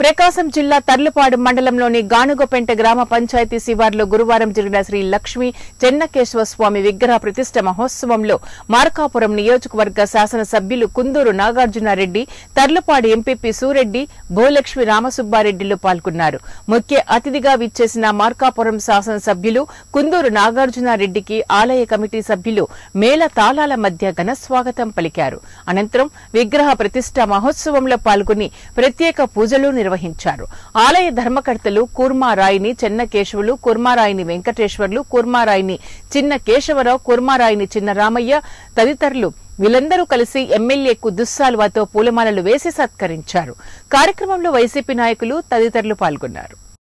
ప్రకాశం జిల్లా తర్లుపాడు మండలంలోని గానుగపెంట గ్రామ పంచాయతీ శివార్లో గురువారం జరిగిన శ్రీ లక్ష్మీ చెన్నకేశవ స్వామి విగ్రహ ప్రతిష్ట మహోత్సవంలో మార్కాపురం నియోజకవర్గ శాసనసభ్యులు కుందూరు నాగార్జునారెడ్డి తర్లుపాడు ఎంపీపీ సూరెడ్డి భూలక్ష్మి రామసుబ్బారెడ్డిలు పాల్గొన్నారు ముఖ్య అతిథిగా విచ్చేసిన మార్కాపురం శాసనసభ్యులు కుందూరు నాగార్జునారెడ్డికి ఆలయ కమిటీ సభ్యులు మేళ తాళాల మధ్య ఘన స్వాగతం పలికారు అనంతరం విగ్రహ ప్రతిష్ట మహోత్సవంలో పాల్గొని ప్రత్యేక పూజలు నిర్వహించారు ఆలయ ధర్మకర్తలు కూర్మారాయిని చెన్న కేశవులు కూర్మారాయిని వెంకటేశ్వర్లు కూర్మారాయిని చిన్న కేశవరావు కూర్మారాయిని చిన్న రామయ్య తదితరులు వీళ్ళందరూ కలిసి ఎమ్మెల్యేకు దుస్సాలువాతో పూలమాలలు వేసి సత్కరించారు కార్యక్రమంలో వైసీపీ నాయకులు తదితరులు పాల్గొన్నారు